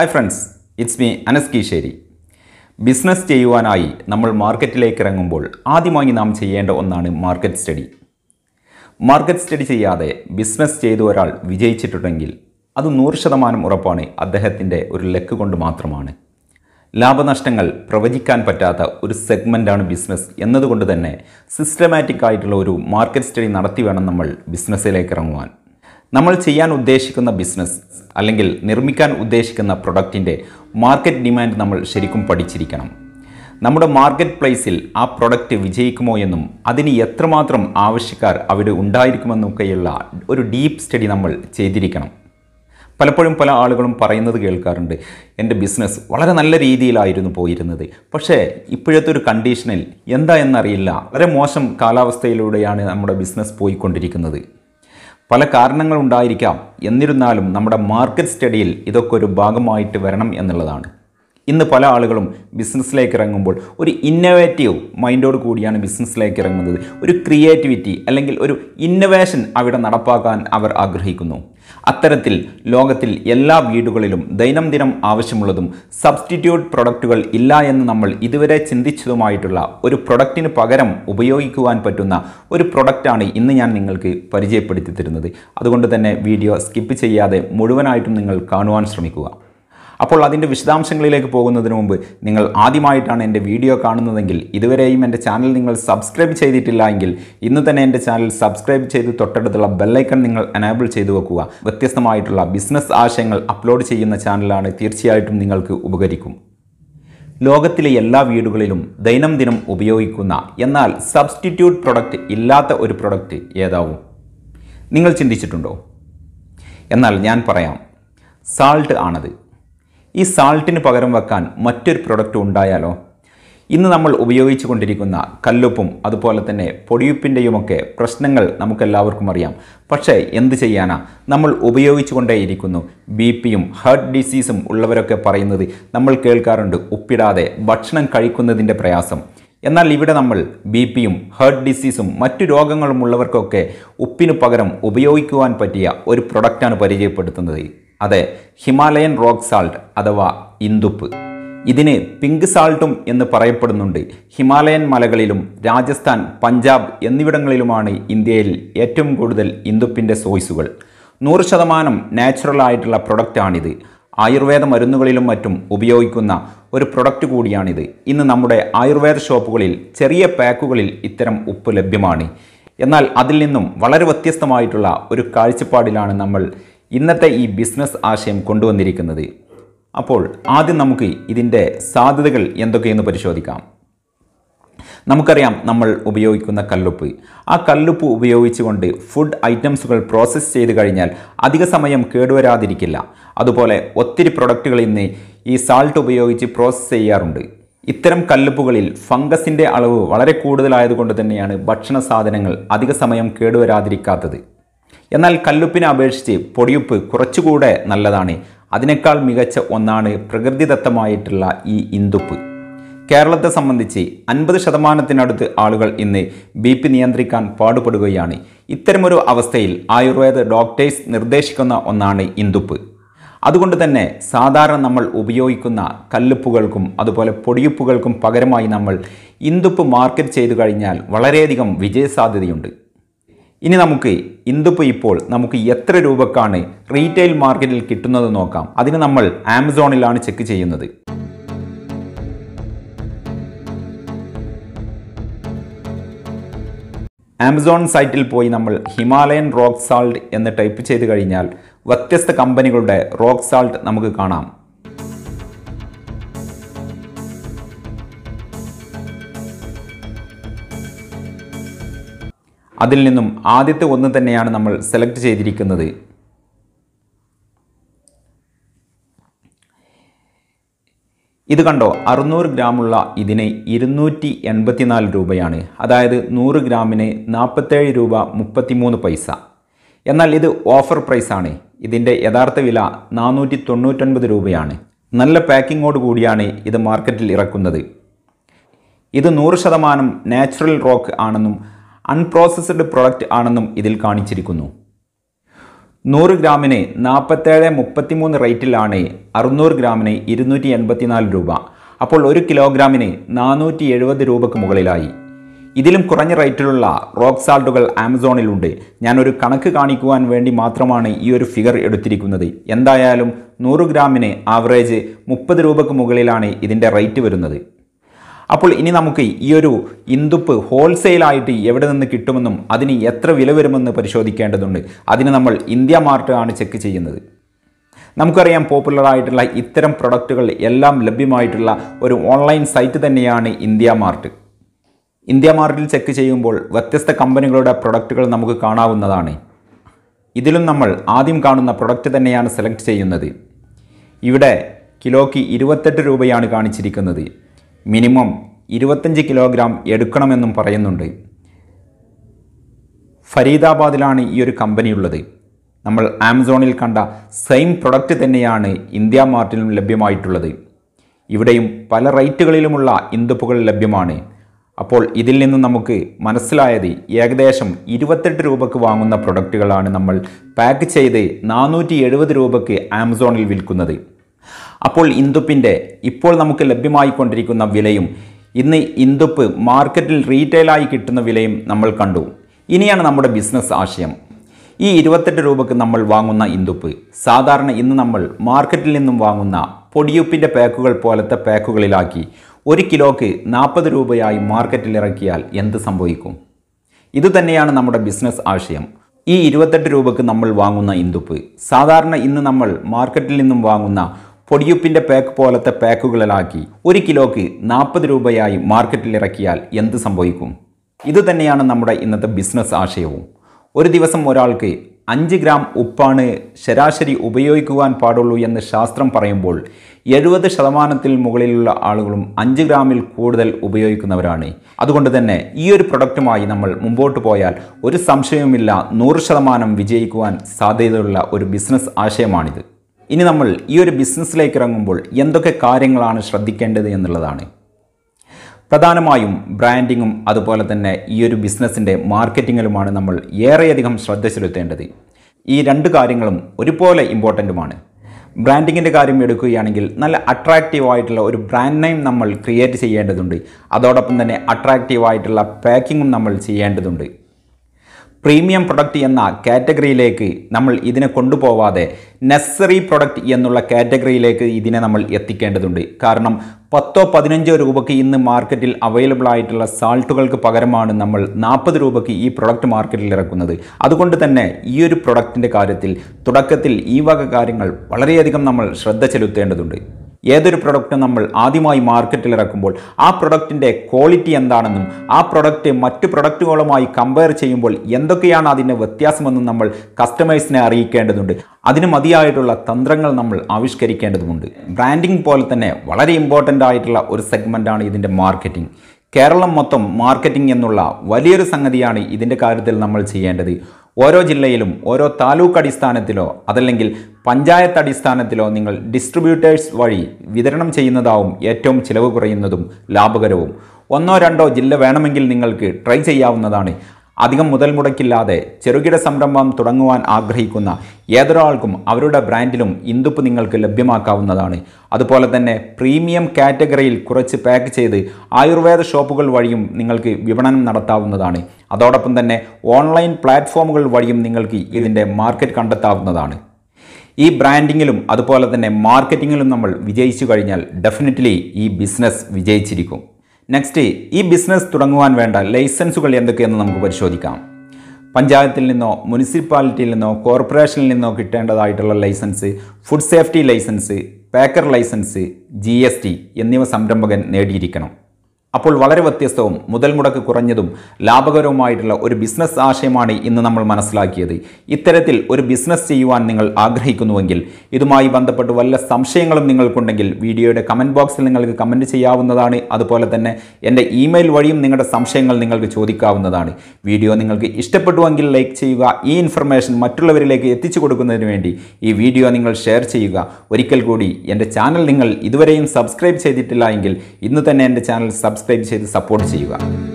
hi friends it's me Anas Keeshery business ചെയ്യുവാനായി നമ്മൾ മാർക്കറ്റിലേക്ക് ഇറങ്ങുമ്പോൾ ആദ്യമായി നാം ചെയ്യേണ്ട ഒന്നാണ് മാർക്കറ്റ് സ്റ്റഡി മാർക്കറ്റ് സ്റ്റഡി ചെയ്യാതെ ബിസിനസ് ചെയ്ത ഒരാൾ വിജയിച്ചിട്ടുണ്ടെങ്കിൽ അത് നൂറ് ശതമാനം ഉറപ്പാണ് അദ്ദേഹത്തിൻ്റെ ഒരു ലക്ക് കൊണ്ട് മാത്രമാണ് ലാഭനഷ്ടങ്ങൾ പ്രവചിക്കാൻ പറ്റാത്ത ഒരു സെഗ്മെൻ്റാണ് ബിസിനസ് എന്നതുകൊണ്ട് തന്നെ സിസ്റ്റമാറ്റിക് ആയിട്ടുള്ള ഒരു മാർക്കറ്റ് സ്റ്റഡി നടത്തി വേണം നമ്മൾ ബിസിനസ്സിലേക്ക് ഇറങ്ങുവാൻ നമ്മൾ ചെയ്യാൻ ഉദ്ദേശിക്കുന്ന ബിസിനസ് അല്ലെങ്കിൽ നിർമ്മിക്കാൻ ഉദ്ദേശിക്കുന്ന പ്രൊഡക്റ്റിൻ്റെ മാർക്കറ്റ് ഡിമാൻഡ് നമ്മൾ ശരിക്കും പഠിച്ചിരിക്കണം നമ്മുടെ മാർക്കറ്റ് പ്ലേസിൽ ആ പ്രൊഡക്റ്റ് വിജയിക്കുമോ എന്നും അതിന് എത്രമാത്രം ആവശ്യക്കാർ അവിടെ ഉണ്ടായിരിക്കുമെന്നൊക്കെയുള്ള ഒരു ഡീപ്പ് സ്റ്റഡി നമ്മൾ ചെയ്തിരിക്കണം പലപ്പോഴും പല ആളുകളും പറയുന്നത് കേൾക്കാറുണ്ട് എൻ്റെ ബിസിനസ് വളരെ നല്ല രീതിയിലായിരുന്നു പോയിരുന്നത് പക്ഷേ ഇപ്പോഴത്തെ ഒരു കണ്ടീഷനിൽ എന്താ എന്നറിയില്ല വളരെ മോശം കാലാവസ്ഥയിലൂടെയാണ് നമ്മുടെ ബിസിനസ് പോയിക്കൊണ്ടിരിക്കുന്നത് പല കാരണങ്ങളുണ്ടായിരിക്കാം എന്നിരുന്നാലും നമ്മുടെ മാർക്കറ്റ് സ്റ്റഡിയിൽ ഇതൊക്കെ ഒരു ഭാഗമായിട്ട് വരണം എന്നുള്ളതാണ് ഇന്ന് പല ആളുകളും ബിസിനസ്സിലേക്ക് ഇറങ്ങുമ്പോൾ ഒരു ഇന്നോവേറ്റീവ് മൈൻഡോട് കൂടിയാണ് ബിസിനസ്സിലേക്ക് ഇറങ്ങുന്നത് ഒരു ക്രിയേറ്റിവിറ്റി അല്ലെങ്കിൽ ഒരു ഇന്നവേഷൻ അവിടെ നടപ്പാക്കാൻ അവർ ആഗ്രഹിക്കുന്നു അത്തരത്തിൽ ലോകത്തിൽ എല്ലാ വീടുകളിലും ദൈനംദിനം ആവശ്യമുള്ളതും സബ്സ്റ്റിറ്റ്യൂട്ട് പ്രൊഡക്റ്റുകൾ ഇല്ല എന്ന് നമ്മൾ ഇതുവരെ ചിന്തിച്ചതുമായിട്ടുള്ള ഒരു പ്രൊഡക്റ്റിന് പകരം ഉപയോഗിക്കുവാൻ പറ്റുന്ന ഒരു പ്രൊഡക്റ്റാണ് ഇന്ന് ഞാൻ നിങ്ങൾക്ക് പരിചയപ്പെടുത്തി തരുന്നത് അതുകൊണ്ട് തന്നെ വീഡിയോ സ്കിപ്പ് ചെയ്യാതെ മുഴുവനായിട്ടും നിങ്ങൾ കാണുവാൻ ശ്രമിക്കുക അപ്പോൾ അതിൻ്റെ വിശദാംശങ്ങളിലേക്ക് പോകുന്നതിന് മുമ്പ് നിങ്ങൾ ആദ്യമായിട്ടാണ് എൻ്റെ വീഡിയോ കാണുന്നതെങ്കിൽ ഇതുവരെയും എൻ്റെ ചാനൽ നിങ്ങൾ സബ്സ്ക്രൈബ് ചെയ്തിട്ടില്ല എങ്കിൽ ഇന്ന് തന്നെ എൻ്റെ ചാനൽ സബ്സ്ക്രൈബ് ചെയ്ത് തൊട്ടടുത്തുള്ള ബെല്ലൈക്കൺ നിങ്ങൾ എനേബിൾ ചെയ്തു വെക്കുക വ്യത്യസ്തമായിട്ടുള്ള ബിസിനസ് ആശയങ്ങൾ അപ്ലോഡ് ചെയ്യുന്ന ചാനലാണ് തീർച്ചയായിട്ടും നിങ്ങൾക്ക് ഉപകരിക്കും ലോകത്തിലെ എല്ലാ വീടുകളിലും ദൈനംദിനം ഉപയോഗിക്കുന്ന എന്നാൽ സബ്സ്റ്റിറ്റ്യൂട്ട് പ്രൊഡക്റ്റ് ഇല്ലാത്ത ഒരു പ്രൊഡക്റ്റ് ഏതാവും നിങ്ങൾ ചിന്തിച്ചിട്ടുണ്ടോ എന്നാൽ ഞാൻ പറയാം സാൾട്ട് ആണത് ഈ സാൾട്ടിന് പകരം വെക്കാൻ മറ്റൊരു പ്രൊഡക്റ്റ് ഉണ്ടായാലോ ഇന്ന് നമ്മൾ ഉപയോഗിച്ചു കൊണ്ടിരിക്കുന്ന കല്ലുപ്പും അതുപോലെ തന്നെ പൊടിയുപ്പിൻ്റെയുമൊക്കെ പ്രശ്നങ്ങൾ നമുക്കെല്ലാവർക്കും അറിയാം പക്ഷേ എന്ത് ചെയ്യാനാ നമ്മൾ ഉപയോഗിച്ചു കൊണ്ടേയിരിക്കുന്നു ബി പിയും ഹാർട്ട് ഡിസീസും ഉള്ളവരൊക്കെ പറയുന്നത് നമ്മൾ കേൾക്കാറുണ്ട് ഉപ്പിടാതെ ഭക്ഷണം കഴിക്കുന്നതിൻ്റെ പ്രയാസം എന്നാൽ ഇവിടെ നമ്മൾ ബി പിയും ഹാർട്ട് ഡിസീസും മറ്റു രോഗങ്ങളും ഉള്ളവർക്കൊക്കെ ഉപ്പിനു പകരം ഉപയോഗിക്കുവാൻ പറ്റിയ ഒരു പ്രൊഡക്റ്റാണ് പരിചയപ്പെടുത്തുന്നത് അതെ ഹിമാലയൻ റോക്ക് സാൾട്ട് അഥവാ ഇന്ദുപ്പ് ഇതിന് പിങ്ക് സാൾട്ടും എന്ന് പറയപ്പെടുന്നുണ്ട് ഹിമാലയൻ മലകളിലും രാജസ്ഥാൻ പഞ്ചാബ് എന്നിവിടങ്ങളിലുമാണ് ഇന്ത്യയിൽ ഏറ്റവും കൂടുതൽ ഇന്ദുപ്പിൻ്റെ സോയ്സുകൾ നൂറ് ശതമാനം നാച്ചുറൽ ആയിട്ടുള്ള പ്രൊഡക്റ്റാണിത് ആയുർവേദ മരുന്നുകളിലും മറ്റും ഉപയോഗിക്കുന്ന ഒരു പ്രൊഡക്റ്റ് കൂടിയാണിത് ഇന്ന് നമ്മുടെ ആയുർവേദ ഷോപ്പുകളിൽ ചെറിയ പാക്കുകളിൽ ഇത്തരം ഉപ്പ് ലഭ്യമാണ് എന്നാൽ അതിൽ നിന്നും വളരെ വ്യത്യസ്തമായിട്ടുള്ള ഒരു കാഴ്ചപ്പാടിലാണ് നമ്മൾ ഇന്നത്തെ ഈ ബിസിനസ് ആശയം കൊണ്ടുവന്നിരിക്കുന്നത് അപ്പോൾ ആദ്യം നമുക്ക് ഇതിൻ്റെ സാധ്യതകൾ എന്തൊക്കെയെന്ന് പരിശോധിക്കാം നമുക്കറിയാം നമ്മൾ ഉപയോഗിക്കുന്ന കല്ലുപ്പ് ആ കല്ലുപ്പ് ഉപയോഗിച്ചുകൊണ്ട് ഫുഡ് ഐറ്റംസുകൾ പ്രോസസ്സ് ചെയ്ത് കഴിഞ്ഞാൽ അധിക സമയം കേടുവരാതിരിക്കില്ല അതുപോലെ ഒത്തിരി പ്രൊഡക്റ്റുകൾ ഇന്ന് ഈ സാൾട്ട് ഉപയോഗിച്ച് പ്രോസസ്സ് ചെയ്യാറുണ്ട് ഇത്തരം കല്ലുപ്പുകളിൽ ഫംഗസിൻ്റെ അളവ് വളരെ കൂടുതലായതുകൊണ്ട് തന്നെയാണ് ഭക്ഷണ സാധനങ്ങൾ അധിക സമയം കേടുവരാതിരിക്കാത്തത് എന്നാൽ കല്ലുപ്പിനെ അപേക്ഷിച്ച് പൊടിയുപ്പ് കുറച്ചുകൂടെ നല്ലതാണ് അതിനേക്കാൾ മികച്ച ഒന്നാണ് പ്രകൃതിദത്തമായിട്ടുള്ള ഈ ഇന്ദുപ്പ് കേരളത്തെ സംബന്ധിച്ച് അൻപത് ശതമാനത്തിനടുത്ത് ആളുകൾ ഇന്ന് ബി പി നിയന്ത്രിക്കാൻ പാടുപെടുകയാണ് ഇത്തരമൊരു അവസ്ഥയിൽ ആയുർവേദ ഡോക്ടേഴ്സ് നിർദ്ദേശിക്കുന്ന ഒന്നാണ് ഇന്ദുപ്പ് അതുകൊണ്ട് തന്നെ സാധാരണ നമ്മൾ ഉപയോഗിക്കുന്ന കല്ലുപ്പുകൾക്കും അതുപോലെ പൊടിയുപ്പുകൾക്കും പകരമായി നമ്മൾ ഇന്ദുപ്പ് മാർക്കറ്റ് ചെയ്തു കഴിഞ്ഞാൽ വളരെയധികം വിജയസാധ്യതയുണ്ട് ഇനി നമുക്ക് ഇന്ദുപ്പ് ഇപ്പോൾ നമുക്ക് എത്ര രൂപക്കാണ് റീറ്റെയിൽ മാർക്കറ്റിൽ കിട്ടുന്നത് നോക്കാം അതിന് നമ്മൾ ആമസോണിലാണ് ചെക്ക് ചെയ്യുന്നത് ആമസോൺ സൈറ്റിൽ പോയി നമ്മൾ ഹിമാലയൻ റോക്ക് സാൾട്ട് എന്ന് ടൈപ്പ് ചെയ്ത് കഴിഞ്ഞാൽ വ്യത്യസ്ത കമ്പനികളുടെ റോക്ക് സാൾട്ട് നമുക്ക് കാണാം അതിൽ നിന്നും ആദ്യത്തെ ഒന്ന് തന്നെയാണ് നമ്മൾ സെലക്ട് ചെയ്തിരിക്കുന്നത് ഇത് കണ്ടോ അറുന്നൂറ് ഗ്രാമുള്ള ഇതിന് ഇരുന്നൂറ്റി എൺപത്തിനാല് രൂപയാണ് അതായത് നൂറ് ഗ്രാമിന് നാൽപ്പത്തേഴ് രൂപ മുപ്പത്തിമൂന്ന് പൈസ എന്നാൽ ഇത് ഓഫർ പ്രൈസാണ് ഇതിൻ്റെ യഥാർത്ഥ വില നാനൂറ്റി തൊണ്ണൂറ്റൊൻപത് രൂപയാണ് നല്ല പാക്കിങ്ങോട് കൂടിയാണ് ഇത് മാർക്കറ്റിൽ ഇറക്കുന്നത് ഇത് നൂറ് ശതമാനം നാച്ചുറൽ റോക്ക് ആണെന്നും അൺപ്രോസസ്ഡ് പ്രൊഡക്റ്റ് ആണെന്നും ഇതിൽ കാണിച്ചിരിക്കുന്നു നൂറ് ഗ്രാമിന് നാൽപ്പത്തേഴ് മുപ്പത്തിമൂന്ന് റേറ്റിലാണ് അറുന്നൂറ് ഗ്രാമിന് ഇരുന്നൂറ്റി എൺപത്തിനാല് രൂപ അപ്പോൾ ഒരു കിലോഗ്രാമിന് നാനൂറ്റി എഴുപത് രൂപക്ക് മുകളിലായി ഇതിലും കുറഞ്ഞ റേറ്റിലുള്ള റോക്ക് സാൾട്ടുകൾ ആമസോണിലുണ്ട് ഞാനൊരു കണക്ക് കാണിക്കുവാൻ വേണ്ടി മാത്രമാണ് ഈ ഒരു ഫിഗർ എടുത്തിരിക്കുന്നത് എന്തായാലും നൂറ് ഗ്രാമിന് ആവറേജ് മുപ്പത് രൂപക്ക് മുകളിലാണ് ഇതിൻ്റെ റേറ്റ് വരുന്നത് അപ്പോൾ ഇനി നമുക്ക് ഈ ഒരു ഇന്ദുപ്പ് ഹോൾസെയിലായിട്ട് എവിടെ നിന്ന് കിട്ടുമെന്നും അതിന് എത്ര വില വരുമെന്ന് പരിശോധിക്കേണ്ടതുണ്ട് അതിന് നമ്മൾ ഇന്ത്യ മാർട്ട് ആണ് ചെക്ക് ചെയ്യുന്നത് നമുക്കറിയാം പോപ്പുലർ ആയിട്ടുള്ള ഇത്തരം പ്രൊഡക്റ്റുകൾ എല്ലാം ലഭ്യമായിട്ടുള്ള ഒരു ഓൺലൈൻ സൈറ്റ് തന്നെയാണ് ഇന്ത്യ മാർട്ട് ഇന്ത്യ മാർട്ടിൽ ചെക്ക് ചെയ്യുമ്പോൾ വ്യത്യസ്ത കമ്പനികളുടെ പ്രൊഡക്റ്റുകൾ നമുക്ക് കാണാവുന്നതാണ് ഇതിലും നമ്മൾ ആദ്യം കാണുന്ന പ്രൊഡക്റ്റ് തന്നെയാണ് സെലക്ട് ചെയ്യുന്നത് ഇവിടെ കിലോയ്ക്ക് ഇരുപത്തെട്ട് രൂപയാണ് കാണിച്ചിരിക്കുന്നത് മിനിമം ഇരുപത്തഞ്ച് കിലോഗ്രാം എടുക്കണമെന്നും പറയുന്നുണ്ട് ഫരീദാബാദിലാണ് ഈ ഒരു കമ്പനി ഉള്ളത് നമ്മൾ ആമസോണിൽ കണ്ട സെയിം പ്രൊഡക്റ്റ് തന്നെയാണ് ഇന്ത്യ മാർട്ടിലും ലഭ്യമായിട്ടുള്ളത് ഇവിടെയും പല റേറ്റുകളിലുമുള്ള ഇന്തുപ്പുകൾ ലഭ്യമാണ് അപ്പോൾ ഇതിൽ നിന്ന് നമുക്ക് മനസ്സിലായത് ഏകദേശം ഇരുപത്തെട്ട് രൂപക്ക് വാങ്ങുന്ന പ്രൊഡക്റ്റുകളാണ് നമ്മൾ പാക്ക് ചെയ്ത് നാനൂറ്റി എഴുപത് രൂപക്ക് ആമസോണിൽ വിൽക്കുന്നത് അപ്പോൾ ഇന്ദുപ്പിൻ്റെ ഇപ്പോൾ നമുക്ക് ലഭ്യമായിക്കൊണ്ടിരിക്കുന്ന വിലയും ഇന്ന് ഇന്ദുപ്പ് മാർക്കറ്റിൽ റീറ്റെയിലായി കിട്ടുന്ന വിലയും നമ്മൾ കണ്ടു ഇനിയാണ് നമ്മുടെ ബിസിനസ് ആശയം ഈ ഇരുപത്തെട്ട് രൂപക്ക് നമ്മൾ വാങ്ങുന്ന ഇന്ദുപ്പ് സാധാരണ ഇന്ന് നമ്മൾ മാർക്കറ്റിൽ നിന്നും വാങ്ങുന്ന പൊടിയുപ്പിൻ്റെ പാക്കുകൾ പോലത്തെ പാക്കുകളിലാക്കി ഒരു കിലോക്ക് നാൽപ്പത് രൂപയായി മാർക്കറ്റിൽ ഇറക്കിയാൽ എന്ത് സംഭവിക്കും ഇത് തന്നെയാണ് നമ്മുടെ ബിസിനസ് ആശയം ഈ ഇരുപത്തെട്ട് രൂപക്ക് നമ്മൾ വാങ്ങുന്ന ഇന്ദുപ്പ് സാധാരണ ഇന്ന് നമ്മൾ മാർക്കറ്റിൽ നിന്നും വാങ്ങുന്ന പൊടിയുപ്പിൻ്റെ പാക്ക് പോലത്തെ പാക്കുകളിലാക്കി ഒരു കിലോക്ക് നാൽപ്പത് രൂപയായി മാർക്കറ്റിൽ ഇറക്കിയാൽ എന്ത് സംഭവിക്കും ഇത് തന്നെയാണ് നമ്മുടെ ഇന്നത്തെ ബിസിനസ് ആശയവും ഒരു ദിവസം ഒരാൾക്ക് അഞ്ച് ഗ്രാം ഉപ്പാണ് ശരാശരി ഉപയോഗിക്കുവാൻ പാടുള്ളൂ എന്ന് ശാസ്ത്രം പറയുമ്പോൾ എഴുപത് ശതമാനത്തിൽ മുകളിലുള്ള ആളുകളും അഞ്ച് ഗ്രാമിൽ കൂടുതൽ ഉപയോഗിക്കുന്നവരാണ് അതുകൊണ്ട് തന്നെ ഈ ഒരു പ്രൊഡക്റ്റുമായി നമ്മൾ മുമ്പോട്ട് പോയാൽ ഒരു സംശയവുമില്ല നൂറ് ശതമാനം വിജയിക്കുവാൻ സാധ്യതയുള്ള ഒരു ബിസിനസ് ആശയമാണിത് ഇനി നമ്മൾ ഈ ഒരു ബിസിനസ്സിലേക്ക് ഇറങ്ങുമ്പോൾ എന്തൊക്കെ കാര്യങ്ങളാണ് ശ്രദ്ധിക്കേണ്ടത് എന്നുള്ളതാണ് പ്രധാനമായും ബ്രാൻഡിങ്ങും അതുപോലെ തന്നെ ഈ ഒരു ബിസിനസ്സിൻ്റെ മാർക്കറ്റിങ്ങിലുമാണ് നമ്മൾ ഏറെയധികം ശ്രദ്ധ ചെലുത്തേണ്ടത് ഈ രണ്ട് കാര്യങ്ങളും ഒരുപോലെ ഇമ്പോർട്ടൻറ്റുമാണ് ബ്രാൻഡിങ്ങിൻ്റെ കാര്യം എടുക്കുകയാണെങ്കിൽ നല്ല അട്രാക്റ്റീവ് ആയിട്ടുള്ള ഒരു ബ്രാൻഡ് നെയിം നമ്മൾ ക്രിയേറ്റ് ചെയ്യേണ്ടതുണ്ട് അതോടൊപ്പം തന്നെ അട്രാക്റ്റീവ് ആയിട്ടുള്ള പാക്കിങ്ങും നമ്മൾ ചെയ്യേണ്ടതുണ്ട് പ്രീമിയം പ്രൊഡക്റ്റ് എന്ന കാറ്റഗറിയിലേക്ക് നമ്മൾ ഇതിനെ കൊണ്ടുപോവാതെ നെസസറി പ്രൊഡക്റ്റ് എന്നുള്ള കാറ്റഗറിയിലേക്ക് ഇതിനെ നമ്മൾ എത്തിക്കേണ്ടതുണ്ട് കാരണം പത്തോ പതിനഞ്ചോ രൂപയ്ക്ക് ഇന്ന് മാർക്കറ്റിൽ അവൈലബിൾ ആയിട്ടുള്ള സാൾട്ടുകൾക്ക് പകരമാണ് നമ്മൾ നാൽപ്പത് രൂപയ്ക്ക് ഈ പ്രൊഡക്റ്റ് മാർക്കറ്റിൽ ഇറക്കുന്നത് അതുകൊണ്ട് തന്നെ ഈ ഒരു പ്രൊഡക്റ്റിൻ്റെ കാര്യത്തിൽ തുടക്കത്തിൽ ഈ വക കാര്യങ്ങൾ വളരെയധികം നമ്മൾ ശ്രദ്ധ ചെലുത്തേണ്ടതുണ്ട് ഏതൊരു പ്രൊഡക്റ്റും നമ്മൾ ആദ്യമായി മാർക്കറ്റിൽ ഇറക്കുമ്പോൾ ആ പ്രൊഡക്റ്റിൻ്റെ ക്വാളിറ്റി എന്താണെന്നും ആ പ്രൊഡക്റ്റ് മറ്റു പ്രൊഡക്റ്റുകളുമായി കമ്പയർ ചെയ്യുമ്പോൾ എന്തൊക്കെയാണ് അതിൻ്റെ വ്യത്യാസമെന്നും നമ്മൾ കസ്റ്റമേഴ്സിനെ അറിയിക്കേണ്ടതുണ്ട് അതിന് മതിയായിട്ടുള്ള തന്ത്രങ്ങൾ നമ്മൾ ആവിഷ്കരിക്കേണ്ടതുണ്ട് ബ്രാൻഡിംഗ് പോലെ തന്നെ വളരെ ഇമ്പോർട്ടൻ്റ് ആയിട്ടുള്ള ഒരു സെഗ്മെൻ്റാണ് ഇതിൻ്റെ മാർക്കറ്റിംഗ് കേരളം മൊത്തം മാർക്കറ്റിംഗ് എന്നുള്ള വലിയൊരു സംഗതിയാണ് ഇതിൻ്റെ കാര്യത്തിൽ നമ്മൾ ചെയ്യേണ്ടത് ഓരോ ജില്ലയിലും ഓരോ താലൂക്ക് അടിസ്ഥാനത്തിലോ അതല്ലെങ്കിൽ പഞ്ചായത്ത് അടിസ്ഥാനത്തിലോ നിങ്ങൾ ഡിസ്ട്രിബ്യൂട്ടേഴ്സ് വഴി വിതരണം ചെയ്യുന്നതാവും ഏറ്റവും ചിലവ് കുറയുന്നതും ലാഭകരവും ഒന്നോ രണ്ടോ ജില്ല വേണമെങ്കിൽ നിങ്ങൾക്ക് ട്രൈ ചെയ്യാവുന്നതാണ് അധികം മുതൽ മുടക്കില്ലാതെ ചെറുകിട സംരംഭം തുടങ്ങുവാൻ ആഗ്രഹിക്കുന്ന ഏതൊരാൾക്കും അവരുടെ ബ്രാൻഡിലും ഇന്ദുപ്പ് നിങ്ങൾക്ക് ലഭ്യമാക്കാവുന്നതാണ് അതുപോലെ തന്നെ പ്രീമിയം കാറ്റഗറിയിൽ കുറച്ച് പാക്ക് ചെയ്ത് ആയുർവേദ ഷോപ്പുകൾ വഴിയും നിങ്ങൾക്ക് വിപണനം നടത്താവുന്നതാണ് അതോടൊപ്പം തന്നെ ഓൺലൈൻ പ്ലാറ്റ്ഫോമുകൾ വഴിയും നിങ്ങൾക്ക് ഇതിൻ്റെ മാർക്കറ്റ് കണ്ടെത്താവുന്നതാണ് ഈ ബ്രാൻഡിങ്ങിലും അതുപോലെ തന്നെ മാർക്കറ്റിങ്ങിലും നമ്മൾ വിജയിച്ചു കഴിഞ്ഞാൽ ഡെഫിനറ്റ്ലി ഈ ബിസിനസ് വിജയിച്ചിരിക്കും നെക്സ്റ്റ് ഈ ബിസിനസ് തുടങ്ങുവാൻ വേണ്ട ലൈസൻസുകൾ എന്തൊക്കെയെന്ന് നമുക്ക് പരിശോധിക്കാം പഞ്ചായത്തിൽ നിന്നോ മുനിസിപ്പാലിറ്റിയിൽ നിന്നോ കോർപ്പറേഷനിൽ നിന്നോ കിട്ടേണ്ടതായിട്ടുള്ള license food safety license packer license G എന്നിവ സംരംഭകൻ നേടിയിരിക്കണം അപ്പോൾ വളരെ വ്യത്യസ്തവും മുതൽ മുടക്ക് കുറഞ്ഞതും ലാഭകരവുമായിട്ടുള്ള ഒരു ബിസിനസ് ആശയമാണ് ഇന്ന് നമ്മൾ മനസ്സിലാക്കിയത് ഇത്തരത്തിൽ ഒരു ബിസിനസ് ചെയ്യുവാൻ നിങ്ങൾ ആഗ്രഹിക്കുന്നുവെങ്കിൽ ഇതുമായി ബന്ധപ്പെട്ട് വല്ല സംശയങ്ങളും നിങ്ങൾക്കുണ്ടെങ്കിൽ വീഡിയോയുടെ കമൻറ്റ് ബോക്സിൽ നിങ്ങൾക്ക് കമൻറ്റ് ചെയ്യാവുന്നതാണ് അതുപോലെ തന്നെ എൻ്റെ ഇമെയിൽ വഴിയും നിങ്ങളുടെ സംശയങ്ങൾ നിങ്ങൾക്ക് ചോദിക്കാവുന്നതാണ് വീഡിയോ നിങ്ങൾക്ക് ഇഷ്ടപ്പെട്ടുവെങ്കിൽ ലൈക്ക് ചെയ്യുക ഈ ഇൻഫർമേഷൻ മറ്റുള്ളവരിലേക്ക് എത്തിച്ചു കൊടുക്കുന്നതിന് വേണ്ടി ഈ വീഡിയോ നിങ്ങൾ ഷെയർ ചെയ്യുക ഒരിക്കൽ കൂടി എൻ്റെ ചാനൽ നിങ്ങൾ ഇതുവരെയും സബ്സ്ക്രൈബ് ചെയ്തിട്ടില്ല എങ്കിൽ ഇന്ന് തന്നെ എൻ്റെ ചാനൽ സബ്സ്ക്രൈബ് ചെയ്ത് സപ്പോർട്ട് ചെയ്യുക